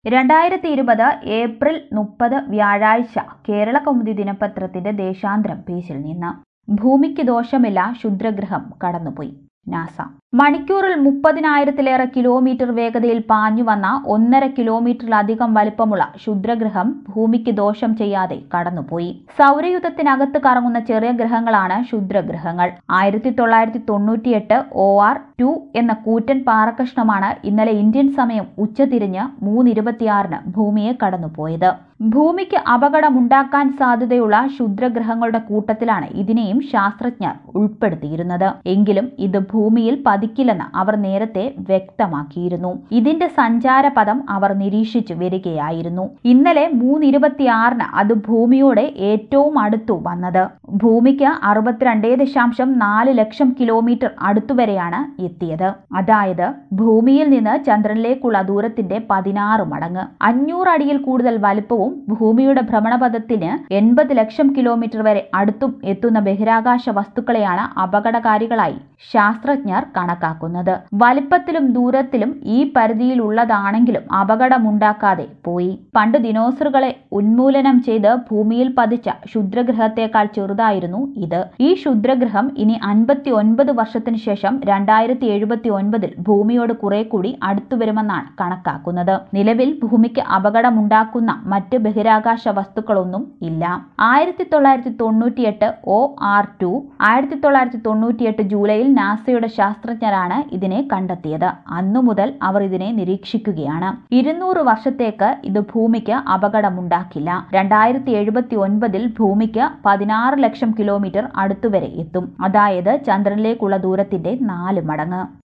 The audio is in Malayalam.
രണ്ടായിരത്തി ഇരുപത് ഏപ്രിൽ മുപ്പത് വ്യാഴാഴ്ച കേരള കൗമുദി ദിനപത്രത്തിന്റെ ദേശാന്തരം പേജിൽ നിന്ന് ഭൂമിക്ക് ദോഷമില്ല ക്ഷുദ്രഗ്രഹം കടന്നുപോയി നാസ മണിക്കൂറിൽ മുപ്പതിനായിരത്തിലേറെ കിലോമീറ്റർ വേഗതയിൽ പാഞ്ഞു വന്ന ഒന്നര കിലോമീറ്ററിലധികം വലിപ്പമുള്ള ക്ഷുദ്രഗ്രഹം ഭൂമിക്ക് ദോഷം ചെയ്യാതെ കടന്നുപോയി സൗരയുധത്തിനകത്ത് കറങ്ങുന്ന ചെറിയ ഗ്രഹങ്ങളാണ് ക്ഷുദ്രഗ്രഹങ്ങൾ ആയിരത്തി തൊള്ളായിരത്തി തൊണ്ണൂറ്റിയെട്ട് ഒ ആർ ടു എന്ന കൂറ്റൻ പാറക്കഷ്ണമാണ് ഇന്നലെ ഇന്ത്യൻ സമയം ഉച്ചതിരിഞ്ഞ് മൂന്നിരുപത്തിയാറിന് ഭൂമിയെ കടന്നുപോയത് ഭൂമിക്ക് അപകടമുണ്ടാക്കാൻ സാധ്യതയുള്ള ക്ഷുദ്രഗ്രഹങ്ങളുടെ കൂട്ടത്തിലാണ് ഇതിനെയും ശാസ്ത്രജ്ഞർ ഉൾപ്പെടുത്തിയിരുന്നത് എങ്കിലും ഇത് ഭൂമിയിൽ പതിക്കില്ലെന്ന് അവർ നേരത്തെ വ്യക്തമാക്കിയിരുന്നു ഇതിന്റെ സഞ്ചാരപഥം അവർ നിരീക്ഷിച്ചു വരികയായിരുന്നു ഇന്നലെ മൂന്നിരുപത്തിയാറിന് അത് ഭൂമിയോട് ഏറ്റവും അടുത്തു വന്നത് ഭൂമിക്ക് അറുപത്തിരണ്ടേ ദശാംശം നാല് ലക്ഷം കിലോമീറ്റർ അടുത്തുവരെയാണ് എത്തിയത് അതായത് ഭൂമിയിൽ നിന്ന് ചന്ദ്രനിലേക്കുള്ള ദൂരത്തിന്റെ പതിനാറ് മടങ്ങ് അഞ്ഞൂറ് അടിയിൽ കൂടുതൽ വലുപ്പവും ഭൂമിയുടെ ഭ്രമണപഥത്തിന് എൺപത് ലക്ഷം കിലോമീറ്റർ വരെ അടുത്തും എത്തുന്ന ബഹിരാകാശ വസ്തുക്കളെയാണ് അപകടകാരികളായി ശാസ്ത്രജ്ഞർ കണക്കാക്കുന്നത് വലിപ്പത്തിലും ദൂരത്തിലും ഈ പരിധിയിലുള്ളതാണെങ്കിലും അപകടമുണ്ടാക്കാതെ പോയി പണ്ട് ദിനോസറുകളെ ഉന്മൂലനം ചെയ്ത് ഭൂമിയിൽ പതിച്ച ക്ഷുദ്രഗ്രഹത്തേക്കാൾ ചെറുതായിരുന്നു ഇത് ഈ ക്ഷുദ്രഗ്രഹം ഇനി അൻപത്തി ഒൻപത് വർഷത്തിന് ശേഷം രണ്ടായിരത്തി എഴുപത്തി ഒൻപതിൽ ഭൂമിയോട് കുറെ കൂടി അടുത്തു വരുമെന്നാണ് കണക്കാക്കുന്നത് നിലവിൽ ഭൂമിക്ക് അപകടമുണ്ടാക്കുന്ന മറ്റ് ബഹിരാകാശ വസ്തുക്കളൊന്നും ഇല്ല ആയിരത്തി തൊള്ളായിരത്തി തൊണ്ണൂറ്റിയെട്ട് ഒ ആർ ടു ആയിരത്തി തൊള്ളായിരത്തി തൊണ്ണൂറ്റിയെട്ട് ജൂലൈയിൽ നാസയുടെ ശാസ്ത്രജ്ഞരാണ് ഇതിനെ കണ്ടെത്തിയത് അന്നു മുതൽ അവർ ഇതിനെ നിരീക്ഷിക്കുകയാണ് ഇരുന്നൂറ് വർഷത്തേക്ക് ഇത് ഭൂമിക്ക് അപകടമുണ്ടാക്കില്ല രണ്ടായിരത്തി എഴുപത്തി ഒൻപതിൽ ഭൂമിക്ക് പതിനാറ് ലക്ഷം കിലോമീറ്റർ അടുത്തുവരെ എത്തും അതായത് ചന്ദ്രനിലേക്കുള്ള ദൂരത്തിന്റെ നാല് മടങ്ങ്